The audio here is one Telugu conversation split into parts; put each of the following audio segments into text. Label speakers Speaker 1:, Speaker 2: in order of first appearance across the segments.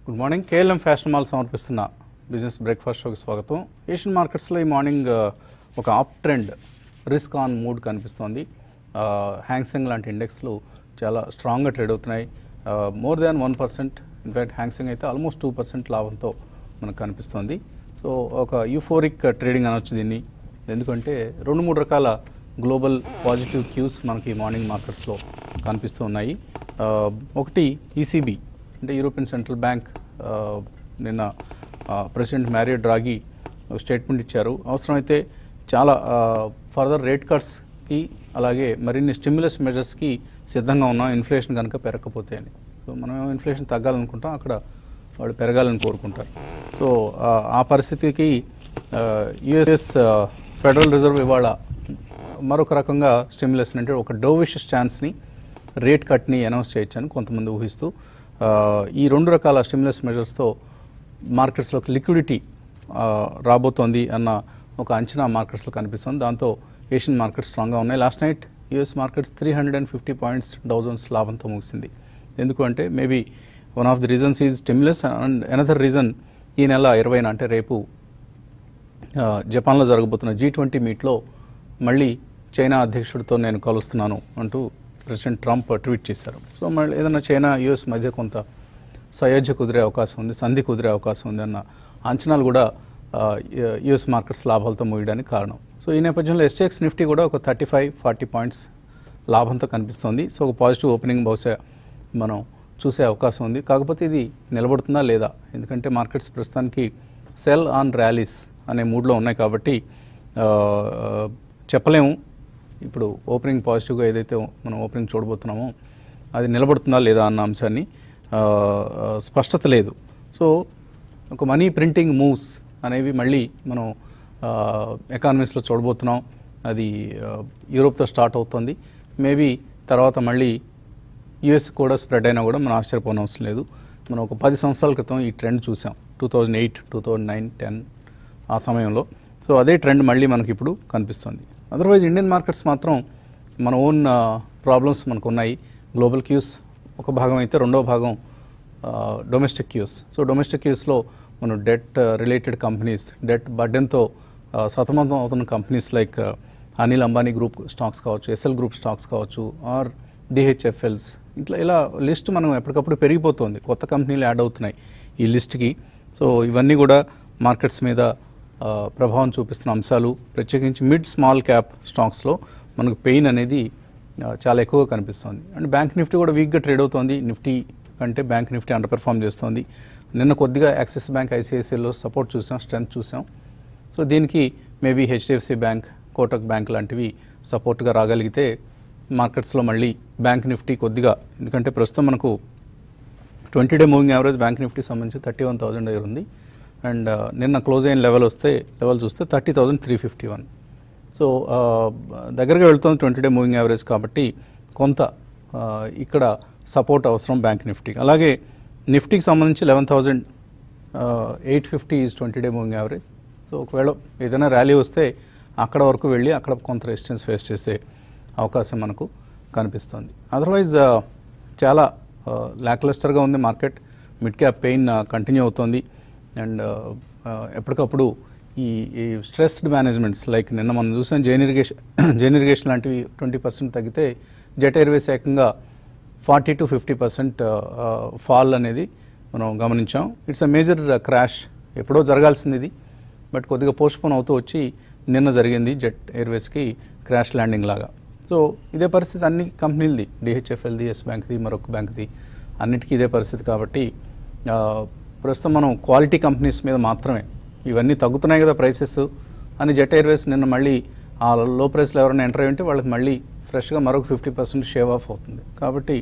Speaker 1: Good morning KLM fashion mall సమర్పిస్తున్న బిజినెస్ బ్రేక్ఫాస్ట్ షోకి స్వాగతం ఏషియన్ మార్కెట్స్లో ఈ మార్నింగ్ ఆ, ఒక up trend risk on mood కనిపిస్తోంది హ్యాంగ్సెంగ్ లాంటి ఇండెక్స్లు చాలా స్ట్రాంగ్గా ట్రేడ్ అవుతున్నాయి more than one percent in fact Hang Seng అయితే ఆల్మోస్ట్ టూ పర్సెంట్ లాభంతో మనకు కనిపిస్తోంది సో ఒక యూఫోరిక్ ట్రేడింగ్ అనొచ్చు దీన్ని ఎందుకంటే రెండు మూడు రకాల గ్లోబల్ పాజిటివ్ క్యూస్ మనకి మార్నింగ్ మార్కెట్స్లో కనిపిస్తూ ఉన్నాయి ఆ, ఒకటి ఈసీబీ అంటే యూరోపియన్ సెంట్రల్ బ్యాంక్ ఆ, నిన్న ప్రెసిడెంట్ మ్యారియో డ్రాగి ఒక స్టేట్మెంట్ ఇచ్చారు అవసరమైతే చాలా ఫర్దర్ రేట్ కట్స్కి అలాగే మరిన్ని స్టిమ్యులస్ మెజర్స్కి సిద్ధంగా ఉన్నాం ఇన్ఫ్లేషన్ కనుక పెరగకపోతే అని సో మనం ఇన్ఫ్లేషన్ తగ్గాలనుకుంటాం అక్కడ వాళ్ళు పెరగాలని కోరుకుంటారు సో ఆ, ఆ పరిస్థితికి యుఎస్ ఫెడరల్ రిజర్వ్ ఇవాళ మరొక రకంగా స్టిమ్యులస్ అంటే ఒక డోవిష్ స్టాన్స్ని రేట్ కట్ని అనౌన్స్ చేయొచ్చని కొంతమంది ఊహిస్తూ ఆ, ఈ రెండు రకాల స్టిమ్యులస్ మెజర్స్తో మార్కెట్స్లోకి లిక్విడిటీ రాబోతోంది అన్న ఒక అంచనా మార్కెట్స్లో కనిపిస్తుంది దాంతో ఏషియన్ మార్కెట్స్ స్ట్రాంగ్గా ఉన్నాయి last night US markets three hundred and fifty points Dow Jones లాభంతో ముగిసింది ఎందుకు అంటే maybe one of the reasons is stimulus and another reason ఈ నెల ఇరవైన అంటే రేపు ఆ, జపాన్లో జరగబోతున్న జీ ట్వంటీ మీట్లో మళ్ళీ చైనా అధ్యక్షుడితో నేను కలుస్తున్నాను అంటూ ప్రెసిడెంట్ ట్రంప్ ట్వీట్ చేశారు సో మళ్ళీ ఏదైనా చైనా యుఎస్ మధ్య కొంత సయోధ్య కుదిరే అవకాశం ఉంది సంధి కుదిరే అవకాశం ఉంది అన్న అంచనాలు కూడా యుఎస్ మార్కెట్స్ లాభాలతో ముగియడానికి కారణం సో ఈ నేపథ్యంలో ఎస్టెక్స్ నిఫ్టీ కూడా ఒక థర్టీ ఫైవ్ ఫార్టీ పాయింట్స్ లాభంతో కనిపిస్తుంది సో ఒక పాజిటివ్ ఓపెనింగ్ బహుశా మనం చూసే అవకాశం ఉంది కాకపోతే ఇది నిలబడుతుందా లేదా ఎందుకంటే మార్కెట్స్ ప్రస్తుతానికి సెల్ ఆన్ ర్యాలీస్ అనే మూడ్లో ఉన్నాయి కాబట్టి ఆ, ఆ, చెప్పలేము ఇప్పుడు ఓపెనింగ్ పాజిటివ్గా ఏదైతే మనం ఓపెనింగ్ చూడబోతున్నామో అది నిలబడుతుందా లేదా అన్న అంశాన్ని ఆ, ఆ, స్పష్టత లేదు సో ఒక మనీ ప్రింటింగ్ మూవ్స్ అనేవి మళ్ళీ మనం ఎకానమీస్లో చూడబోతున్నాం అది ఆ, యూరోప్తో స్టార్ట్ అవుతుంది మేబీ తర్వాత మళ్ళీ యుఎస్ కూడా స్ప్రెడ్ అయినా కూడా మనం ఆశ్చర్యపోనవసరం అవసరం లేదు మనం ఒక పది సంవత్సరాల క్రితం ఈ ట్రెండ్ చూసాం two thousand eight two thousand nine ten ఆ సమయంలో సో అదే ట్రెండ్ మళ్ళీ మనకి ఇప్పుడు కనిపిస్తుంది అదర్వైజ్ ఇండియన్ మార్కెట్స్ మాత్రం మన ఓన్ ప్రాబ్లమ్స్ మనకు ఉన్నాయి గ్లోబల్ క్యూస్ ఒక భాగం అయితే రెండో భాగం డొమెస్టిక్ క్యూస్ సో డొమెస్టిక్ క్యూస్లో మనం డెట్ రిలేటెడ్ కంపెనీస్ డెట్ బర్డెన్తో సతమతం అవుతున్న companies like Anil Ambani group stocks కావచ్చు ఎస్ఎల్ గ్రూప్ స్టాక్స్ కావచ్చు ఆర్ డిహెచ్ఎఫ్ఎల్స్ ఇట్లా ఇలా లిస్ట్ మనం ఎప్పటికప్పుడు పెరిగిపోతుంది కొత్త కంపెనీలు యాడ్ అవుతున్నాయి ఈ లిస్ట్కి సో ఇవన్నీ కూడా మార్కెట్స్ మీద ఆ, ప్రభావం చూపిస్తున్న అంశాలు ప్రత్యేకించి మిడ్ స్మాల్ క్యాప్ స్టాక్స్లో మనకు పెయిన్ అనేది ఆ, చాలా ఎక్కువగా కనిపిస్తుంది అండ్ బ్యాంక్ నిఫ్టీ కూడా వీక్గా ట్రేడ్ అవుతోంది నిఫ్టీ కంటే బ్యాంక్ నిఫ్టీ అండర్ పెర్ఫామ్ చేస్తోంది నిన్న కొద్దిగా యాక్సిస్ బ్యాంక్ ఐసిఐసిఐలో సపోర్ట్ చూసాం స్ట్రెంత్ చూసాం సో దీనికి maybe HDFC Bank Kotak Bank లాంటివి సపోర్ట్గా రాగలిగితే మార్కెట్స్లో మళ్ళీ బ్యాంక్ నిఫ్టీ కొద్దిగా ఎందుకంటే ప్రస్తుతం మనకు twenty day moving average Bank Nifty సంబంధించి థర్టీ వన్ థౌసండ్ దగ్గర ఉంది అండ్ నిన్న క్లోజ్ అయిన లెవెల్ వస్తే లెవెల్ చూస్తే thirty thousand three fifty one so ఆ, దగ్గరగా వెళ్తుంది ట్వంటీ డే మూవింగ్ యావరేజ్ కాబట్టి కొంత ఆ, ఇక్కడ సపోర్ట్ అవసరం బ్యాంక్ నిఫ్టీకి అలాగే నిఫ్టీకి సంబంధించి eleven thousand eight fifty is twenty day moving average so ఒకవేళ ఏదైనా ర్యాలీ వస్తే అక్కడ వరకు వెళ్ళి అక్కడ కొంత రెసిస్టెన్స్ ఫేస్ చేసే అవకాశం మనకు కనిపిస్తుంది అదర్వైజ్ చాలా ల్యాక్లస్టర్గా ఉంది market mid cap pain continue అవుతుంది అండ్ ఎప్పటికప్పుడు ఈ ఈ స్ట్రెస్డ్ మేనేజ్మెంట్స్ లైక్ నిన్న మనం చూసాం జైన్ ఇరిగేషన్ జైన్ ఇరిగేషన్ లాంటివి ట్వంటీ పర్సెంట్ తగ్గితే జెట్ ఎయిర్వేస్ ఏకంగా forty to fifty percent fall అనేది మనం గమనించాం ఇట్స్ అ మేజర్ క్రాష్ ఎప్పుడో జరగాల్సింది ఇది బట్ కొద్దిగా పోస్ట్పోన్ అవుతూ వచ్చి నిన్న జరిగింది జెట్ ఎయిర్వేస్కి క్రాష్ ల్యాండింగ్ లాగా సో ఇదే పరిస్థితి అన్ని కంపెనీలది డిహెచ్ఎఫ్ఎల్ది ఎస్ బ్యాంక్ది మరొక బ్యాంక్ది అన్నిటికీ ఇదే పరిస్థితి కాబట్టి ఆ, ప్రస్తుతం మనం క్వాలిటీ కంపెనీస్ మీద మాత్రమే ఇవన్నీ తగ్గుతున్నాయి కదా ప్రైసెస్ అని జెట్ ఎయిర్వేస్ నిన్న మళ్ళీ ఆ లో ప్రైస్లో ఎవరైనా ఎంటర్ అయ్యి ఉంటే వాళ్ళకి మళ్ళీ ఫ్రెష్గా మరొక ఫిఫ్టీ పర్సెంట్ షేవ్ ఆఫ్ అవుతుంది కాబట్టి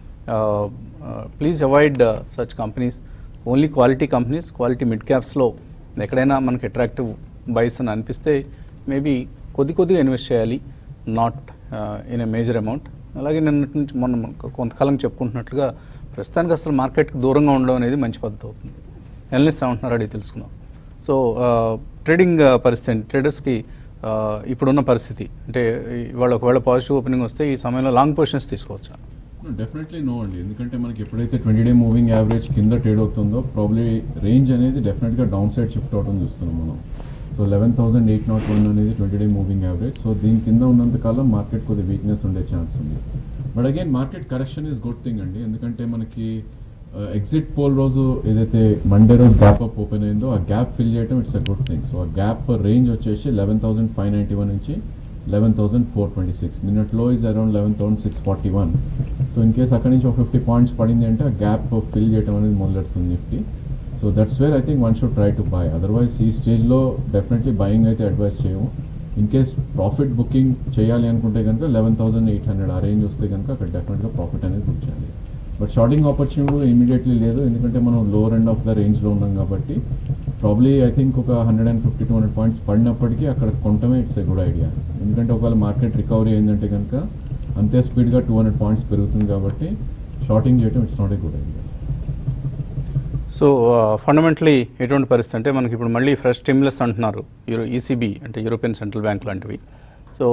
Speaker 1: please avoid such companies only quality companies quality mid క్యాప్స్లో ఎక్కడైనా మనకి అట్రాక్టివ్ బైస్ అని అనిపిస్తే మేబీ కొద్ది కొద్దిగా ఇన్వెస్ట్ చేయాలి not in a major amount అలాగే నిన్నటి నుంచి మొన్న మనం కొంతకాలం చెప్పుకుంటున్నట్లుగా ప్రస్తుతానికి అసలు మార్కెట్కి దూరంగా ఉండడం అనేది మంచి పద్ధతి అవుతుంది ఎనలిస్ట్ ఏమంటున్నారు అడిగి తెలుసుకుందాం సో ట్రేడింగ్ పరిస్థితి ఏంటి ట్రేడర్స్కి ఇప్పుడున్న పరిస్థితి అంటే ఇవాళ ఒకవేళ పాజిటివ్ ఓపెనింగ్ వస్తే ఈ సమయంలో లాంగ్ పొజిషన్స్ తీసుకోవచ్చా
Speaker 2: డెఫినెట్లీ నో అండి ఎందుకంటే మనకి ఎప్పుడైతే ట్వంటీ డే మూవింగ్ యావరేజ్ కింద ట్రేడ్ అవుతుందో ప్రాబ్లీ రేంజ్ అనేది డెఫినెట్గా డౌన్ సైడ్ షిఫ్ట్ అవడం చూస్తున్నాం మనం so eleven thousand eight nought one అనేది twenty day moving average so దీని కింద ఉన్నంత కాలం మార్కెట్ కొద్దిగా వీక్నెస్ ఉండే ఛాన్స్ ఉంది but again market correction is good thing అండి ఎందుకంటే మనకి ఎగ్జిట్ పోల్ రోజు ఏదైతే మండే రోజు గ్యాప్ అప్ ఓపెన్ అయిందో ఆ గ్యాప్ ఫిల్ చేయడం it's a good thing so ఆ గ్యాప్ రేంజ్ వచ్చేసి eleven thousand five ninety one నుంచి eleven thousand four twenty six నిన్నట్లో is around eleven thousand six forty one so in case అక్కడి నుంచి ఒక ఫిఫ్టీ పాయింట్స్ పడింది అంటే ఆ గ్యాప్ ఫిల్ చేయడం అనేది మొదలెడుతుంది Nifty so that's where I think one should try to buy otherwise ఈ స్టేజ్లో డెఫినెట్లీ బయింగ్ అయితే అడ్వైస్ చేయము ఇన్ కేస్ ప్రాఫిట్ బుకింగ్ చేయాలి అనుకుంటే కనుక లెవెన్ థౌసండ్ ఎయిట్ హండ్రెడ్ ఆ రేంజ్ వస్తే కనుక అక్కడ డెఫినెట్గా ప్రాఫిట్ అనేది బుక్ చేయాలి బట్ షార్టింగ్ ఆపర్చునిటీ కూడా ఇమీడియట్లీ లేదు ఎందుకంటే మనం లోవర్ ఎండ్ ఆఫ్ ద రేంజ్లో ఉన్నాం కాబట్టి ప్రాబ్లీ ఐ థింక్ ఒక hundred and fifty two hundred points పడినప్పటికీ అక్కడ కొనటమే ఇట్స్ ఎ గుడ్ ఐడియా ఎందుకంటే ఒకవేళ మార్కెట్ రికవరీ అయిందంటే కనుక అంతే స్పీడ్గా టూ హండ్రెడ్ పాయింట్స్ పెరుగుతుంది కాబట్టి షార్టింగ్ చేయడం it's not a good idea
Speaker 1: so fundamentally ఎటువంటి పరిస్థితి అంటే మనకి ఇప్పుడు మళ్ళీ ఫ్రెష్ స్టిమ్యులస్ అంటున్నారు యూరో ఈసీబీ అంటే యూరోపియన్ సెంట్రల్ బ్యాంక్ లాంటివి సో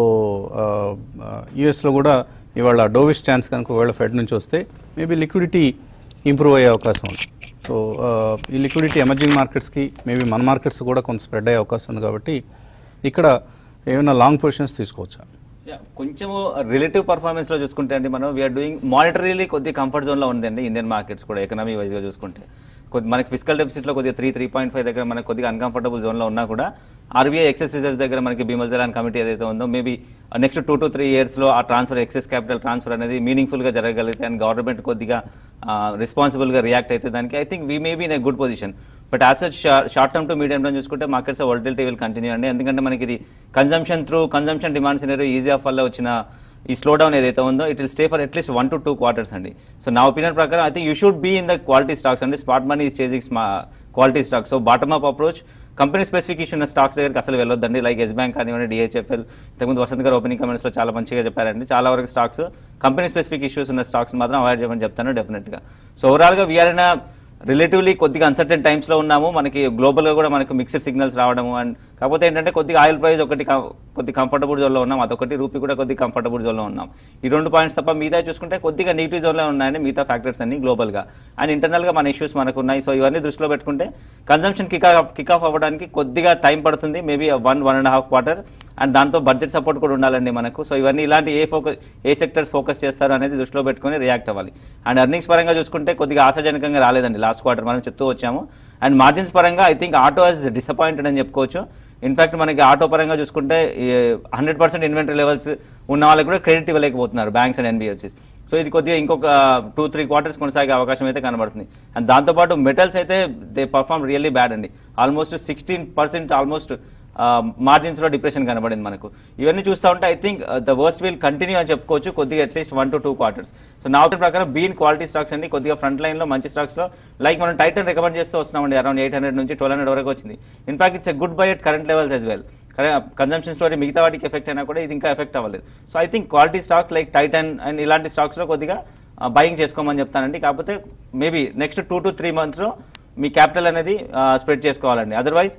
Speaker 1: యూఎస్లో కూడా ఇవాళ డోవిస్ ఛాన్స్ కనుక ఒకవేళ ఫెడ్ నుంచి వస్తే మేబీ లిక్విడిటీ ఇంప్రూవ్ అయ్యే అవకాశం ఉంది సో ఈ లిక్విడిటీ ఎమర్జింగ్ మార్కెట్స్కి మేబీ మన మార్కెట్స్ కూడా కొంత స్ప్రెడ్ అయ్యే అవకాశం ఉంది కాబట్టి ఇక్కడ ఏమైనా లాంగ్ పొజిషన్స్ తీసుకోవచ్చా
Speaker 3: Yeah, కొంచెము రిలేటివ్ పర్ఫార్మెన్స్ లో చూసుకుంటే అండి మనం వీఆర్ డూయింగ్ మానిటరీలీ కొద్ది కంఫర్ట్ జోన్ లో ఉందండి ఇండియన్ మార్కెట్స్ కూడా ఎకనామీ వైజ్ గా చూసుకుంటే కొద్ది మనకి ఫిజికల్ డెఫిసిట్ లో కొద్దిగా త్రీ త్రీ పాయింట్ ఫైవ్ దగ్గర మనకి కొద్దిగా అన్కంఫర్టబుల్ జోన్ లో ఉన్నా కూడా ఆర్బీఐ ఎక్సెస్ రిజర్వ్స్ దగ్గర మనకి బిమల్ జలాన్ కమిటీ ఏదైతే ఉందో maybe next two to three years లో ఆ ట్రాన్స్ఫర్ ఎక్సెస్ క్యాపిటల్ ట్రాన్స్ఫర్ అనేది మీనింగ్ఫుల్ గా జరగగలిగితే అండ్ గవర్నమెంట్ కొద్దిగా రెస్పాన్సిబుల్ గా రియాక్ట్ అయితే దానికి I think we may be in a good position but as such short term to medium term చూసుకుంటే మార్కెట్స్ వోల్టిలిటీ విల్ కంటిన్యూ అండి ఎందుకంటే మనకి ఇది consumption through consumption demand scenario easy off వల్ల వచ్చిన ఈ స్లో డౌన్ ఏదైతే ఉందో it will stay for at least one to two quarters అండి సో నా ఒపీనియన్ ప్రకారం I think you should be in the quality stocks అండి spot money is chasing quality stocks so bottom up approach company specific issue ఉన్న స్టాక్స్ దగ్గరికి అసలు వెళ్ళొద్దండి లైక్ ఎస్ బ్యాంక్ కానివ్వండి డిహెచ్ఎఫ్ఎల్ ఇంతకుముందు వసంత్ గారు ఓపెనింగ్ కమెంట్స్లో చాలా మంచిగా చెప్పారండి చాలా వరకు స్టాక్స్ కంపెనీ స్పెసిఫిక్ ఇష్యూస్ ఉన్న స్టాక్స్ మాత్రం అవాయిడ్ చేయమని చెప్తాను డెఫినెట్గా సో ఓవరాల్గా వీఆర్ ఇన్ రిలేటివ్లీ కొద్దిగా అన్సర్టెన్ టైమ్స్లో ఉన్నాము మనకి గ్లోబల్గా కూడా మనకి మిక్స్డ్ సిగ్నల్స్ రావడము అండ్ కాకపోతే ఏంటంటే కొద్దిగా ఆయిల్ ప్రైస్ ఒకటి కం- కొద్ది కంఫర్టబుల్ జోన్లో ఉన్నాం అదొకటి రూపీ కూడా కొద్ది కంఫర్టబుల్ జోన్లో ఉన్నాం ఈ రెండు పాయింట్స్ తప్ప మిగతా చూసుకుంటే కొద్దిగా నెగిటివ్ జోన్లో ఉన్నాయండి మిగతా ఫ్యాక్టర్స్ అన్ని గ్లోబల్గా అండ్ ఇంటర్నల్గా మన ఇష్యూస్ మనకు ఉన్నాయి సో ఇవన్నీ దృష్టిలో పెట్టుకుంటే consumption kick off kick off అవ్వడానికి కొద్దిగా టైం పడుతుంది maybe one one and half quarter and దాంతో బడ్జెట్ సపోర్ట్ కూడా ఉండాలండి మనకు సో ఇవన్నీ ఇలాంటి ఏ ఫోకస్ ఏ సెక్టర్స్ ఫోకస్ చేస్తారు అనేది దృష్టిలో పెట్టుకొని రియాక్ట్ అవ్వాలి అండ్ ఎర్నింగ్స్ పరంగా చూసుకుంటే కొద్దిగా ఆశాజనకంగా రాలేదండి లాస్ట్ క్వార్టర్ మనం చెప్తూ వచ్చాము అండ్ మార్జిన్స్ పరంగా I think auto has disappointed అని చెప్పుకోవచ్చు ఇన్ఫాక్ట్ మనకి ఆటో పరంగా చూసుకుంటే హండ్రెడ్ పర్సెంట్ ఇన్వెంటరీ లెవెల్స్ ఉన్న వాళ్ళకి కూడా క్రెడిట్ ఇవ్వలేకపోతున్నారు బ్యాంక్స్ అండ్ ఎన్బిఎఫ్సిస్ సో ఇది కొద్దిగా ఇంకొక టూ త్రీ క్వార్టర్స్ కొనసాగే అవకాశం అయితే కనబడుతుంది అండ్ దాంతోపాటు మెటల్స్ అయితే దే పర్ఫార్మ్ రియల్లీ బ్యాడ్ అండి almost sixteen percent almost margins లో డిప్రెషన్ కనబడింది మనకు ఇవన్నీ చూస్తూ ఉంటే I think the worst will continue అని చెప్పుకోవచ్చు కొద్దిగా at least one to two quarters so నా ఒపీనియన్ ప్రకారం బీన్ క్వాలిటీ స్టాక్స్ అండి కొద్దిగా ఫ్రంట్ లైన్ లో మంచి స్టాక్స్ లో లైక్ మనం టైటన్ రికమెండ్ చేస్తూ వస్తున్నామండి అరౌండ్ ఎయిట్ హండ్రెడ్ నుంచి ట్వెల్వ్ హండ్రెడ్ వరకు వచ్చింది in fact it's a good buy at current levels as well consumption story మిగతా వాటికి ఎఫెక్ట్ అయినా కూడా ఇది ఇంకా ఎఫెక్ట్ అవ్వలేదు so I think quality stocks like Titan and ఇలాంటి స్టాక్స్ లో కొద్దిగా బయింగ్ చేసుకోమని చెప్తానండి కాకపోతే maybe next two to three మంత్స్లో మీ క్యాపిటల్ అనేది స్ప్రెడ్ చేసుకోవాలండి otherwise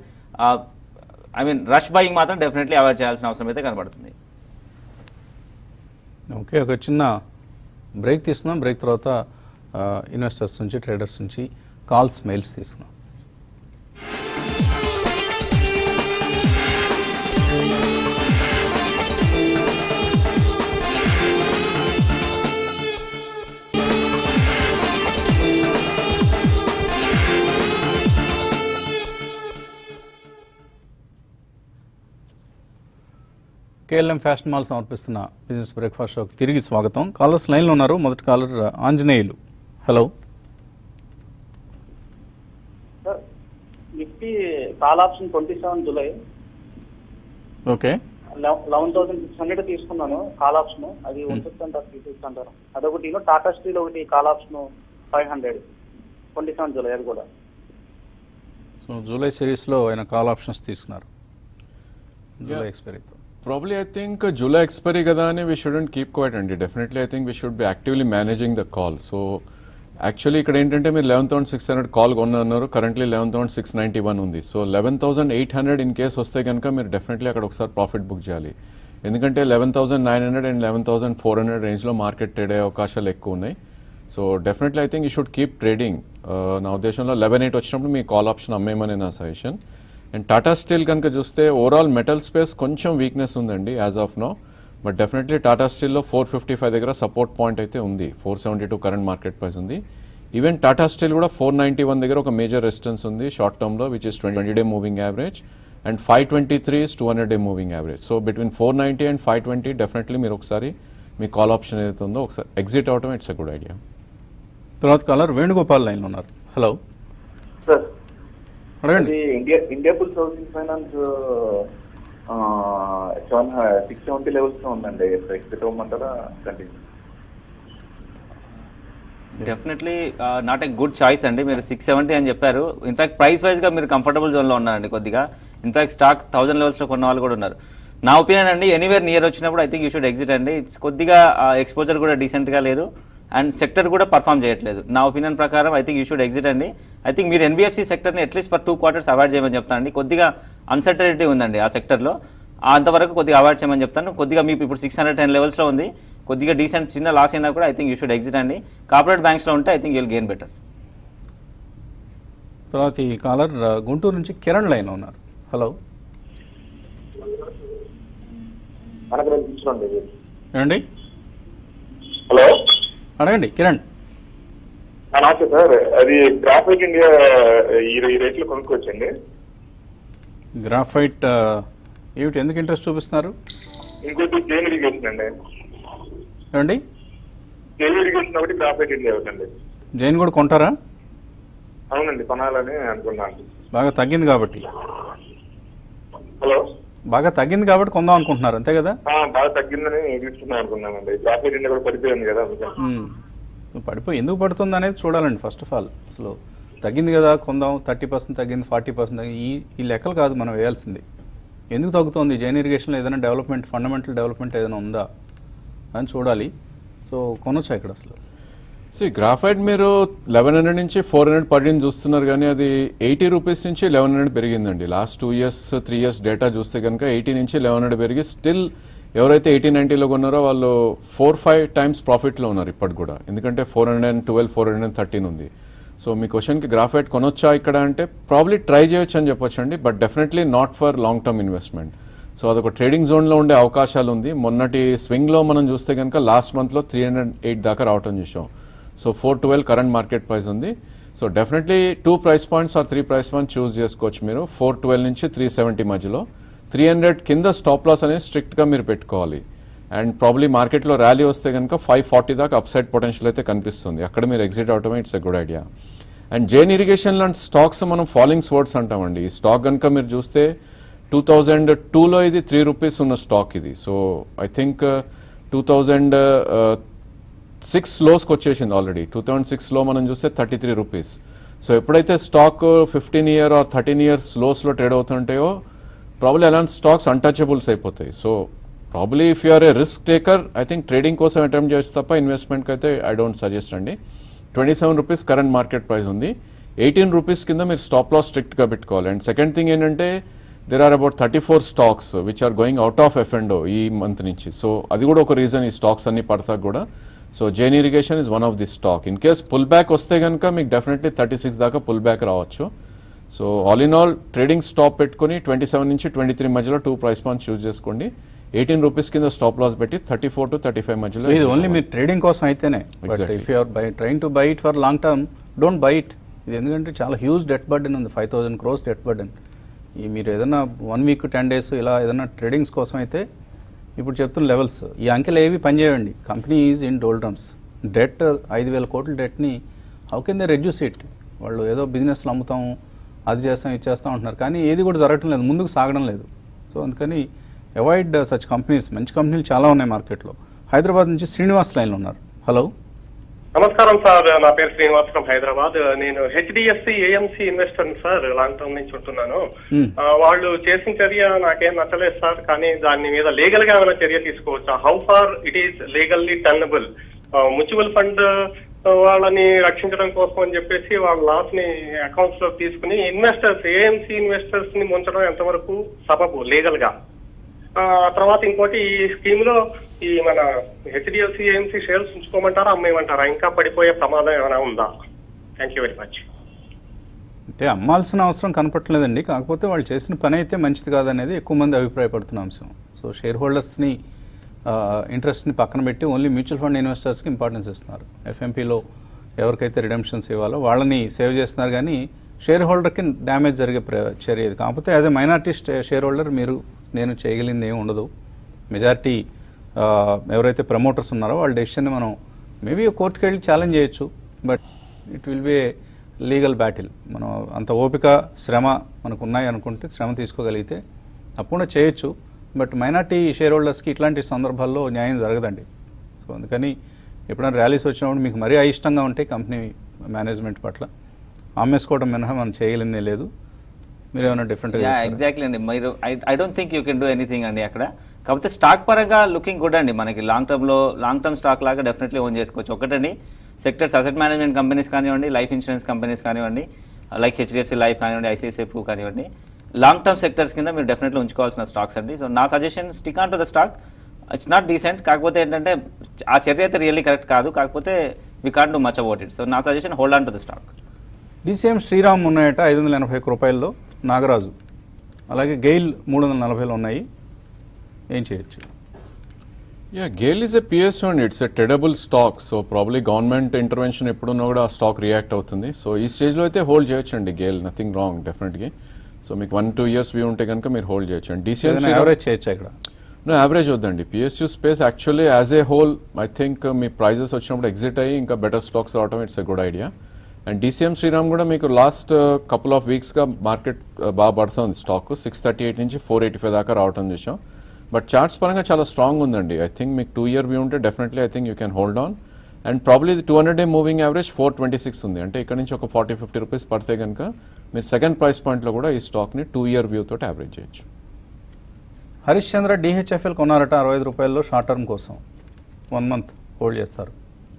Speaker 3: I mean rush buying మాత్రం డెఫినెట్లీ అవాయిడ్ చేయాల్సిన అవసరం అయితే కనబడుతుంది
Speaker 1: ఓకే ఒక చిన్న బ్రేక్ తీసుకుందాం బ్రేక్ తర్వాత ఇన్వెస్టర్స్ నుంచి ట్రేడర్స్ నుంచి కాల్స్ మెయిల్స్ తీసుకుందాం కేఎల్ఎం ఫ్యాషన్ మాల్ సమర్పిస్తున్న బిజినెస్ బ్రేక్ఫాస్ట్ షోకి తిరిగి స్వాగతం కాలర్స్ లైన్లో ఉన్నారు మొదటి caller Anjaneyulu hello
Speaker 4: sir Nifty call option twenty seven July
Speaker 1: okay
Speaker 4: eleven thousand six hundred తీసుకున్నాను కాల్ ఆప్షన్ అది ఉంటుంది అంటారు తీసేసి అంటారు అదొకటి టాటా స్టీల్ ఒకటి call option five hundred twenty seven July అది కూడా
Speaker 1: సో జూలై సిరీస్లో ఆయన కాల్ ఆప్షన్స్ తీసుకున్నారు జూలై
Speaker 2: Yeah.
Speaker 1: ఎక్స్పైరీతో
Speaker 2: Probably, I think uh, July expiry kada ani we shouldn't keep quiet అండి definitely I think we should be actively managing the call so actually ఇక్కడ ఏంటంటే మీరు eleven thousand six hundred call కొన్నారు currently eleven thousand six ninety one ఉంది so eleven thousand eight hundred in case వస్తే కనుక మీరు డెఫినెట్లీ అక్కడ ఒకసారి ప్రాఫిట్ బుక్ చేయాలి ఎందుకంటే eleven thousand nine hundred and eleven thousand four hundred రేంజ్లో మార్కెట్ ట్రేడ్ అయ్యే అవకాశాలు ఎక్కువ ఉన్నాయి so definitely I think you should keep trading నా ఉద్దేశంలో లెవెన్ ఎయిట్ వచ్చినప్పుడు మీ కాల్ ఆప్షన్ అమ్మేయమని నా సజెషన్ అండ్ టాటా స్టీల్ కనుక చూస్తే ఓవరాల్ మెటల్ స్పేస్ కొంచెం వీక్నెస్ ఉందండి as of now but definitely Tata స్టీల్లో ఫోర్ ఫిఫ్టీ ఫైవ్ దగ్గర సపోర్ట్ పాయింట్ అయితే ఉంది four seventy two current market price ఉంది ఈవెన్ టాటా స్టీల్ కూడా ఫోర్ నైంటీ వన్ దగ్గర ఒక మేజర్ రెసిస్టెన్స్ ఉంది షార్ట్ టర్మ్లో which is twenty day moving average and five twenty three is two hundred day moving average so between four ninety and five twenty definitely మీరు ఒకసారి మీ కాల్ ఆప్షన్ ఏదైతే ఉందో ఒకసారి ఎగ్జిట్ అవటం ఇట్స్ అ గుడ్ ఐడియా
Speaker 1: తర్వాత కాలర్ వేణుగోపాల్ లైన్లో ఉన్నారు హలో
Speaker 5: సార్
Speaker 1: అడగండి
Speaker 5: అది India Indiabulls housing finance seven six seventy levels లో ఉందండి ఎక్స్పెక్ట్ అవ్వమంటారా continue
Speaker 3: definitely not a good choice అండి మీరు సిక్స్ సెవెంటీ అని చెప్పారు ఇన్ఫాక్ట్ ప్రైస్ వైజ్గా మీరు కంఫర్టబుల్ జోన్లో ఉన్నారండి కొద్దిగా ఇన్ఫాక్ట్ స్టాక్ థౌసండ్ లెవెల్స్లో కొన్న వాళ్ళు కూడా ఉన్నారు నా ఒపీనియన్ అండి ఎనీవేర్ నియర్ వచ్చినప్పుడు I think you should exit అండి It's కొద్దిగా ఎక్స్పోజర్ కూడా డీసెంట్గా లేదు అండ్ సెక్టర్ కూడా పర్ఫామ్ చేయట్లేదు నా ఒపీనియన్ ప్రకారం I think you should exit అండి ఐ థింక్ మీరు ఎన్బిఎఫ్సి సెక్టర్ని at least for two quarters avoid చేయమని చెప్తానండి కొద్దిగా అన్సర్టనిటీ ఉందండి ఆ సెక్టర్లో అంతవరకు కొద్దిగా అవాయిడ్ చేయమని చెప్తాను కొద్దిగా మీకు ఇప్పుడు సిక్స్ హండ్రెడ్ టెన్ లెవెల్స్లో ఉంది కొద్దిగా డీసెంట్ చిన్న లాస్ అయినా కూడా I think you should exit అండి కార్పొరేట్ బ్యాంక్స్లో ఉంటే I think you'll gain better
Speaker 1: తర్వాత ఈ కాలర్ ఆ, గుంటూరు నుంచి కిరణ్ లైన్లో ఉన్నారు హలో
Speaker 5: మనకు చూసుకోండి
Speaker 1: ఏమండి
Speaker 5: హలో
Speaker 1: అడగండి కిరణ్
Speaker 5: నమస్తే సార్ అది గ్రాఫిక్ ఇండియా ఈ ఈ రేట్లో కొనుక్కోవచ్చండి
Speaker 1: గ్రాఫైట్ ఆ, ఏమిటి ఎందుకు ఇంట్రెస్ట్ చూపిస్తున్నారు
Speaker 5: ఇంకోటి జైన్ ఇరిగేషన్ అండి
Speaker 1: ఏమండి
Speaker 5: జైన్ ఇరిగేషన్ ఒకటి గ్రాఫిక్ ఇండియా ఒకటండి
Speaker 1: జైన్ కూడా కొంటారా
Speaker 5: అవునండి కొనాలని అనుకున్నాను
Speaker 1: బాగా తగ్గింది కాబట్టి
Speaker 5: హలో
Speaker 1: బాగా తగ్గింది కాబట్టి కొందాం అనుకుంటున్నారు అంతే కదా
Speaker 5: ఆ, బాగా తగ్గిందని తీసుకుందాం అనుకున్నానండి గ్రాఫిక్ ఇండియా కూడా పడిపోయింది కదా అందుకని
Speaker 1: మ్మ్. పడిపోయి ఎందుకు పడుతుంది అనేది చూడాలండి ఫస్ట్ ఆఫ్ ఆల్ అసలు తగ్గింది కదా కొందాం థర్టీ పర్సెంట్ తగ్గింది ఫార్టీ పర్సెంట్ తగ్గింది ఈ ఈ లెక్కలు కాదు మనం వేయాల్సింది ఎందుకు తగ్గుతోంది జైన్ ఇరిగేషన్లో ఏదైనా డెవలప్మెంట్ ఫండమెంటల్ డెవలప్మెంట్ ఏదైనా ఉందా అని చూడాలి సో కొనొచ్చా ఇక్కడ అసలు
Speaker 2: సి గ్రాఫైట్ మీరు లెవెన్ హండ్రెడ్ నుంచి ఫోర్ హండ్రెడ్ పడింది చూస్తున్నారు కానీ అది ఎయిటీ రూపీస్ నుంచి లెవెన్ హండ్రెడ్ పెరిగిందండి last two years three years data చూస్తే కనుక ఎయిటీ నుంచి లెవెన్ హండ్రెడ్ పెరిగి స్టిల్ ఎవరైతే ఎయిటీ నైంటీలో కొన్నారో వాళ్ళు ఫోర్ ఫైవ్ టైమ్స్ ప్రాఫిట్లో ఉన్నారు ఇప్పటికి కూడా ఎందుకంటే four hundred and twelve four hundred and thirteen ఉంది సో మీ క్వశ్చన్కి గ్రాఫైట్ కొనొచ్చా ఇక్కడ అంటే ప్రాబ్లీ ట్రై చేయొచ్చు అని చెప్పొచ్చు అండి but definitely not for long term investment so అదొక ట్రేడింగ్ జోన్లో ఉండే అవకాశాలు ఉంది మొన్నటి స్వింగ్లో మనం చూస్తే కనుక లాస్ట్ మంత్లో త్రీ హండ్రెడ్ ఎయిట్ దాకా రావటం చూసాం so four twelve current market price ఉంది so definitely two price points or three price points choose చేసుకోవచ్చు మీరు ఫోర్ ట్వెల్వ్ నుంచి త్రీ సెవెంటీ మధ్యలో త్రీ హండ్రెడ్ కింద స్టాప్ లాస్ అనేది స్ట్రిక్ట్గా మీరు పెట్టుకోవాలి అండ్ ప్రాబ్లీ మార్కెట్లో ర్యాలీ వస్తే కనుక ఫైవ్ ఫార్టీ దాకా అప్సైడ్ పొటెన్షియల్ అయితే కనిపిస్తుంది అక్కడ మీరు ఎగ్జిట్ అవటమే it's a good idea and Jain irrigation లాంటి స్టాక్స్ మనం ఫాలోయింగ్ స్వర్డ్స్ అంటామండి ఈ స్టాక్ కనుక మీరు చూస్తే టూ థౌజండ్ టూలో ఇది త్రీ రూపీస్ ఉన్న స్టాక్ ఇది so I think two thousand six లోస్కి వచ్చేసింది ఆల్రెడీ టూ థౌజండ్ సిక్స్లో మనం చూస్తే థర్టీ త్రీ రూపీస్ సో ఎప్పుడైతే stock fifteen year or thirteen years లోస్లో ట్రేడ్ అవుతుంటాయో ప్రాబ్లీ అలాంటి స్టాక్స్ అన్టచబుల్స్ అయిపోతాయి so probably if you are a risk taker I think trading కోసం అటెంప్ట్ చేస్తే తప్ప ఇన్వెస్ట్మెంట్కి అయితే ఐ డోంట్ సజెస్ట్ అండి twenty seven rupees current market price ఉంది ఎయిటీన్ రూపీస్ కింద మీరు స్టాప్ లాస్ స్ట్రిక్ట్గా పెట్టుకోవాలి అండ్ సెకండ్ థింగ్ ఏంటంటే there are about thirty four stocks which are going out of F and ఈ మంత్ నుంచి సో అది కూడా ఒక రీజన్ ఈ స్టాక్స్ అన్ని పడతా కూడా so Jain irrigation is one of the stock in case pull back వస్తే కనుక మీకు డెఫినెట్లీ థర్టీ సిక్స్ దాకా పుల్ బ్యాక్ రావచ్చు so all in all trading stop పెట్టుకుని ట్వంటీ సెవెన్ నుంచి ట్వంటీ త్రీ మధ్యలో టూ ప్రైస్ పాయింట్స్ చూస్ చేసుకోండి ఎయిటీన్ రూపీస్ కింద స్టాప్ లాస్ పెట్టి thirty four to thirty five మధ్యలో
Speaker 1: సో ఇది ఓన్లీ మీరు ట్రేడింగ్ కోసం అయితేనే but
Speaker 2: Exactly.
Speaker 1: If you're buy train to buy it for long term don't buy it ఇది ఎందుకంటే చాలా హ్యూజ్ డెట్ బర్డెన్ ఉంది five thousand crores debt burden ఈ మీరు ఏదైనా వన్ వీక్ టెన్ డేస్ ఇలా ఏదైనా ట్రేడింగ్స్ కోసం అయితే ఇప్పుడు చెప్తున్న లెవెల్స్ ఈ అంకెలు ఏవి పనిచేయండి company is in doldrums debt ఐదు వేల కోట్ల డెట్ని how can they reduce it వాళ్ళు ఏదో బిజినెస్లో అమ్ముతాం అది చేస్తాం ఇది చేస్తాం అంటున్నారు కానీ ఏది కూడా జరగటం లేదు ముందుకు సాగడం లేదు సో అందుకని అవాయిడ్ సచ్ కంపెనీస్ మంచి కంపెనీలు చాలా ఉన్నాయి మార్కెట్లో హైదరాబాద్ నుంచి శ్రీనివాస్ లైన్లో ఉన్నారు హలో
Speaker 6: నమస్కారం సార్ నా పేరు శ్రీనివాస్ ఫ్రమ్ హైదరాబాద్ నేను HDFC AMC investor sir long term నుంచి ఉంటున్నాను
Speaker 1: Hmm.
Speaker 6: ఆ, వాళ్ళు చేసిన చర్య నాకేం నచ్చలేదు సార్ కానీ దాని మీద లీగల్ గా ఏమైనా చర్య తీసుకోవచ్చా how far it is legally tenable mutual fund వాళ్ళని రక్షించడం కోసం అని చెప్పేసి వాళ్ళ లాస్ ని అకౌంట్స్ లో తీసుకుని ఇన్వెస్టర్స్ ఏఎంసి ఇన్వెస్టర్స్ ని ముంచడం ఎంతవరకు సబబు లీగల్ గా ఆ తర్వాత ఇంకోటి ఈ స్కీమ్ లో ఈ మన హెచ్డిఎఫ్సి ఏఎంసీ షేర్స్ ఉంచుకోమంటారా అమ్మేయమంటారా ఇంకా పడిపోయే ప్రమాదం ఏమైనా ఉందా థ్యాంక్ యూ వెరీ మచ్
Speaker 1: అంటే అమ్మాల్సిన అవసరం కనపట్లేదండి కాకపోతే వాళ్ళు చేసిన పని అయితే మంచిది కాదనేది ఎక్కువ మంది అభిప్రాయపడుతున్న అంశం సో షేర్ హోల్డర్స్ని ఇంట్రెస్ట్ని పక్కన పెట్టి ఓన్లీ మ్యూచువల్ ఫండ్ ఇన్వెస్టర్స్కి ఇంపార్టెన్స్ ఇస్తున్నారు ఎఫ్ఎంపీలో ఎవరికైతే రిడెంప్షన్స్ ఇవ్వాలో వాళ్ళని సేవ్ చేస్తున్నారు కానీ షేర్ హోల్డర్కి డ్యామేజ్ జరిగే ప్ర చర్య ఇది కాకపోతే as a minority shareholder మీరు నేను చేయగలిగింది ఏమి ఉండదు మెజారిటీ ఎవరైతే ప్రమోటర్స్ ఉన్నారో వాళ్ళ డెసిషన్ని మనం మేబీ కోర్టుకి వెళ్ళి ఛాలెంజ్ చేయొచ్చు but it will be a legal battle మనం అంత ఓపిక శ్రమ మనకు ఉన్నాయి అనుకుంటే శ్రమ తీసుకోగలిగితే తప్పకుండా చేయొచ్చు బట్ మైనార్టీ షేర్ హోల్డర్స్కి ఇట్లాంటి సందర్భాల్లో న్యాయం జరగదండి సో అందుకని ఎప్పుడైనా ర్యాలీస్ వచ్చినప్పుడు మీకు మరీ అయిష్టంగా ఉంటే కంపెనీ మేనేజ్మెంట్ పట్ల అమ్మేసుకోవడం మినహా మనం చేయగలిగిందే లేదు మీరు ఏమైనా డిఫరెంట్గా
Speaker 3: ఎగ్జాక్ట్లీ అండి మీరు I don't think you can do anything అండి అక్కడ కాకపోతే స్టాక్ పరంగా లుకింగ్ గుడ్ అండి మనకి లాంగ్ టర్మ్లో లాంగ్ టర్మ్ స్టాక్ లాగా డెఫినెట్లీ ఓన్ చేసుకోవచ్చు ఒకటండి సెక్టర్స్ అసెట్ మేనేజ్మెంట్ కంపెనీస్ కానివ్వండి లైఫ్ ఇన్సూరెన్స్ కంపెనీస్ కానివ్వండి లైక్ హెచ్డిఎఫ్సి లైఫ్ కానివ్వండి ఐసిఐసిఐ ప్రూ కానివ్వండి లాంగ్ టర్మ్ సెక్టర్స్ కింద మీరు డెఫినెట్లీ ఉంచుకోవాల్సిన స్టాక్స్ అండి సో నా suggestion stick on to the stock it's not decent కాకపోతే ఏంటంటే ఆ చర్య అయితే రియల్లీ కరెక్ట్ కాదు కాకపోతే we can't do much about it so నా suggestion hold on to the stock
Speaker 1: DCM Shriram ఉన్నాయట ఐదు వందల ఎనభై ఒక్క రూపాయల్లో నాగరాజు అలాగే గెయిల్ మూడు వందల నలభైలో ఉన్నాయి ఏం చేయొచ్చు
Speaker 2: yeah GAIL is a PSU and it's a tradable stock so probably government intervention ఎప్పుడున్నా కూడా ఆ స్టాక్ రియాక్ట్ అవుతుంది సో ఈ స్టేజ్లో అయితే హోల్డ్ చేయొచ్చు అండి గేల్ నథింగ్ రాంగ్ డెఫినెట్గా సో మీకు వన్ టూ ఇయర్స్ వ్యూ ఉంటే కనుక మీరు హోల్డ్ చేయొచ్చు అండ్
Speaker 1: ఏదైనా
Speaker 2: డీసీఎం
Speaker 1: యావరేజ్ చేయొచ్చా ఇక్కడ
Speaker 2: నో యావరేజ్ వద్దండి PSU space actually as a whole I think మీ ప్రైజెస్ వచ్చినప్పుడు ఎగ్జిట్ అయ్యి ఇంకా బెటర్ స్టాక్స్ రావడం it's a good idea and DCM Shriram కూడా మీకు లాస్ట్ కపుల్ ఆఫ్ వీక్స్గా మార్కెట్ బాగా పడుతుంది స్టాక్ సిక్స్ థర్టీ ఎయిట్ నుంచి ఫోర్ ఎయిటీ ఫైవ్ దాకా రావడం చూసాం బట్ చార్ట్స్ పరంగా చాలా స్ట్రాంగ్ ఉందండి ఐ థింక్ మీకు టూ ఇయర్ వ్యూ ఉంటే definitely I think you can hold on and probably ఇది two hundred day moving average four twenty six ఉంది అంటే ఇక్కడ నుంచి ఒక ఫార్టీ ఫిఫ్టీ రూపీస్ పడితే కనుక మీరు సెకండ్ ప్రైస్ పాయింట్లో కూడా ఈ స్టాక్ని టూ ఇయర్ వ్యూ తోటి యావరేజ్ చేయొచ్చు
Speaker 1: హరీష్ చంద్ర డిహెచ్ఎఫ్ఎల్ కొన్నారట అరవై ఐదు రూపాయల్లో షార్ట్ టర్మ్ కోసం వన్ మంత్ హోల్డ్ చేస్తారు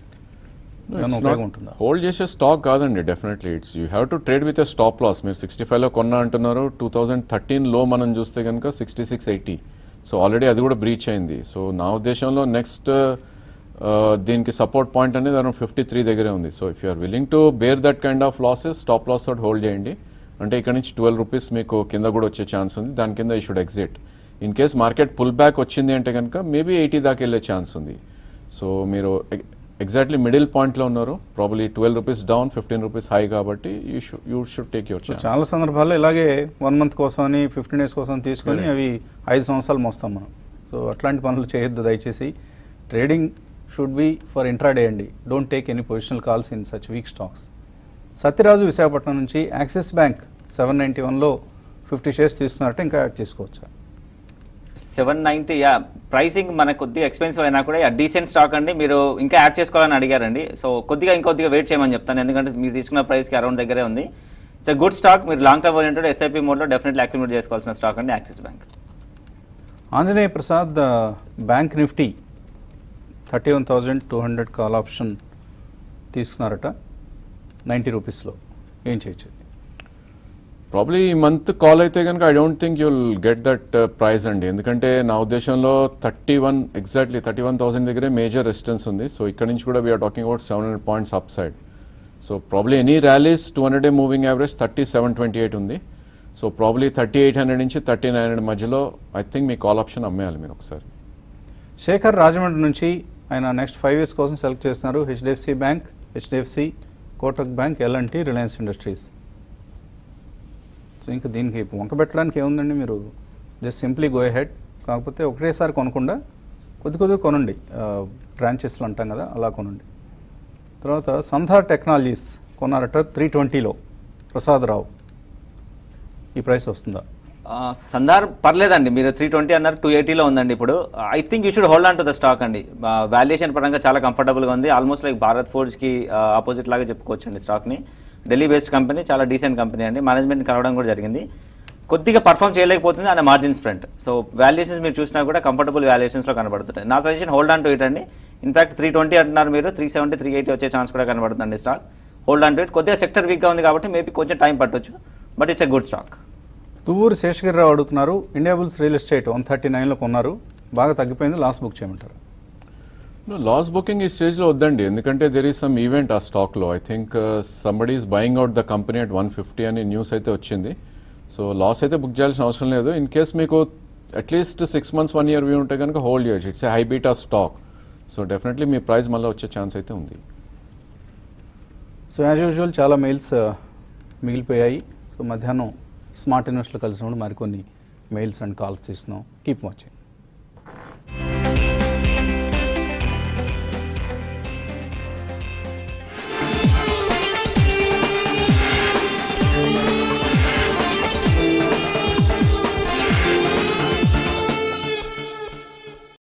Speaker 1: ఏమైనా ఉపయోగం ఉంటుందా
Speaker 2: హోల్డ్ చేసే స్టాక్ కాదండి definitely it's you have to trade with a stop loss మీరు సిక్స్టీ ఫైవ్లో కొన్నా అంటున్నారు టూ థౌజండ్ థర్టీన్లో మనం చూస్తే కనుక sixty six eighty so already అది కూడా బ్రీచ్ అయింది సో నా ఉద్దేశంలో నెక్స్ట్ దీనికి సపోర్ట్ పాయింట్ అనేది అరౌండ్ ఫిఫ్టీ త్రీ దగ్గరే ఉంది so if you're willing to bear that kind of losses stop loss తోటి హోల్డ్ చేయండి అంటే ఇక్కడ నుంచి ట్వెల్వ్ రూపీస్ మీకు కింద కూడా వచ్చే ఛాన్స్ ఉంది దాని కింద ఈ should exit in case market pull back వచ్చింది అంటే కనుక మేబీ ఎయిటీ దాకా వెళ్ళే ఛాన్స్ ఉంది సో మీరు ఎగ్జాక్ట్లీ మిడిల్ పాయింట్లో ఉన్నారు probably twelve rupees down fifteen rupees high కాబట్టి you should you should take your chance
Speaker 1: చాలా సందర్భాల్లో ఇలాగే వన్ మంత్ కోసం అని ఫిఫ్టీన్ డేస్ కోసం తీసుకొని అవి ఐదు సంవత్సరాలు మోస్తాం మనం సో అట్లాంటి పనులు చేయొద్దు దయచేసి trading should be for intraday అండి don't take any positional calls in such weak stocks Satyaraju Visakhapatnam నుంచి యాక్సిస్ బ్యాంక్ సెవెన్ నైంటీ వన్లో ఫిఫ్టీ షేర్స్ తీసుకున్నట్టు ఇంకా యాడ్ చేసుకోవచ్చా
Speaker 3: సెవెన్ నైంటీ యా ప్రైసింగ్ మనకు కొద్దిగా ఎక్స్పెన్సివ్ అయినా కూడా డీసెంట్ స్టాక్ అండి మీరు ఇంకా యాడ్ చేసుకోవాలని అడిగారండి సో కొద్దిగా ఇంకొద్దిగా వెయిట్ చేయమని చెప్తాను ఎందుకంటే మీరు తీసుకున్న ప్రైస్కి అరౌండ్ దగ్గరే ఉంది ఇట్స్ గుడ్ స్టాక్ మీరు లాంగ్ టర్మ్ ఓరియంటెడ్ ఎస్ఐపి మోడ్లో డెఫినెట్లీ అక్యుమిలేట్ చేసుకోవాల్సిన స్టాక్ అండి Axis bank
Speaker 1: Anjaneya Prasad bank Nifty thirty one thousand two hundred call option తీసుకున్నారట నైంటీ రూపీస్లో ఏం చేయొచ్చు
Speaker 2: ప్రాబ్లీ ఈ మంత్ కాల్ అయితే కనుక I don't think you'll get that price అండి ఎందుకంటే నా ఉద్దేశంలో thirty one exactly thirty one thousand దగ్గరే మేజర్ రెసిస్టెన్స్ ఉంది సో ఇక్కడ నుంచి కూడా we're talking about seven hundred points upside so probably any rallies two hundred day moving average thirty seven twenty eight ఉంది so probably thirty eight hundred నుంచి థర్టీ నైన్ హండ్రెడ్ మధ్యలో ఐ థింక్ మీ కాల్ ఆప్షన్ అమ్మేయాలి మీరు ఒకసారి
Speaker 1: శేఖర్ రాజమండ్రి నుంచి ఆయన నెక్స్ట్ ఫైవ్ ఇయర్స్ కోసం సెలెక్ట్ చేస్తున్నారు HDFC bank HDFC Kotak bank L&T Reliance Industries so ఇంకా దీనికి వంక పెట్టడానికి ఏముందండి మీరు జస్ట్ సింప్లీ గో హెడ్ కాకపోతే ఒకటేసారి కొనకుండా కొద్ది కొద్దిగా కొనండి బ్రాంచెస్లు అంటాం కదా అలా కొనండి తర్వాత సంధార్ టెక్నాలజీస్ కొన్నారట త్రీ ట్వంటీలో ప్రసాదరావు ఈ ప్రైస్ వస్తుందా
Speaker 3: ఆ, సందార్ పర్లేదండి మీరు త్రీ ట్వంటీ అన్నారు టూ ఎయిటీలో ఉందండి ఇప్పుడు I think you should hold on to the stock అండి వాల్యుయేషన్ పరంగా చాలా కంఫర్టబుల్గా ఉంది ఆల్మోస్ట్ లైక్ భారత్ ఫోర్డ్స్కి ఆపోజిట్ లాగా చెప్పుకోవచ్చు అండి స్టాక్ని ఢిల్లీ బేస్డ్ కంపెనీ చాలా డీసెంట్ కంపెనీ అండి మేనేజ్మెంట్ కలవడం కూడా జరిగింది కొద్దిగా పర్ఫామ్ చేయలేకపోతుంది అనే మార్జిన్స్ ఫ్రంట్ సో వాల్యుయేషన్స్ మీరు చూసినా కూడా కంఫర్టబుల్ వాల్యుయేషన్స్లో కనబడుతుంటాయి నా suggestion hold on to it అండి ఇన్ఫాక్ట్ త్రీ ట్వంటీ అంటున్నారు మీరు త్రీ సెవెంటీ త్రీ ఎయిటీ వచ్చే ఛాన్స్ కూడా కనబడుతుంది stock hold on to it కొద్దిగా సెక్టర్ వీక్గా ఉంది కాబట్టి మేబీ కొంచెం టైం పట్టొచ్చు but it's a good stock
Speaker 1: Tuvvuru Seshagirirao అడుగుతున్నారు Indiabulls real estate one thirty నైన్లో కొన్నారు బాగా తగ్గిపోయింది లాస్ట్ బుక్ చేయమంటారు
Speaker 2: లాస్ బుకింగ్ ఈ స్టేజ్లో వద్దండి ఎందుకంటే దెర్ ఈస్ సమ్ ఈవెంట్ ఆ స్టాక్లో I think somebody is buying out the company at one fifty అని న్యూస్ అయితే వచ్చింది సో లాస్ అయితే బుక్ చేయాల్సిన అవసరం లేదు ఇన్ కేస్ మీకు at least six months one year view ఉంటే కనుక హోల్డ్ చేయొచ్చు it's a high beta stock so definitely మీ ప్రైస్ మళ్ళీ వచ్చే ఛాన్స్ అయితే ఉంది
Speaker 1: సో యాజ్ యూజువల్ చాలా మెయిల్స్ మిగిలిపోయాయి సో మధ్యాహ్నం స్మార్ట్ ఇన్వెస్ట్లో కలిసినప్పుడు మరికొన్ని మెయిల్స్ అండ్ కాల్స్ తీస్తున్నాం కీప్ వాచింగ్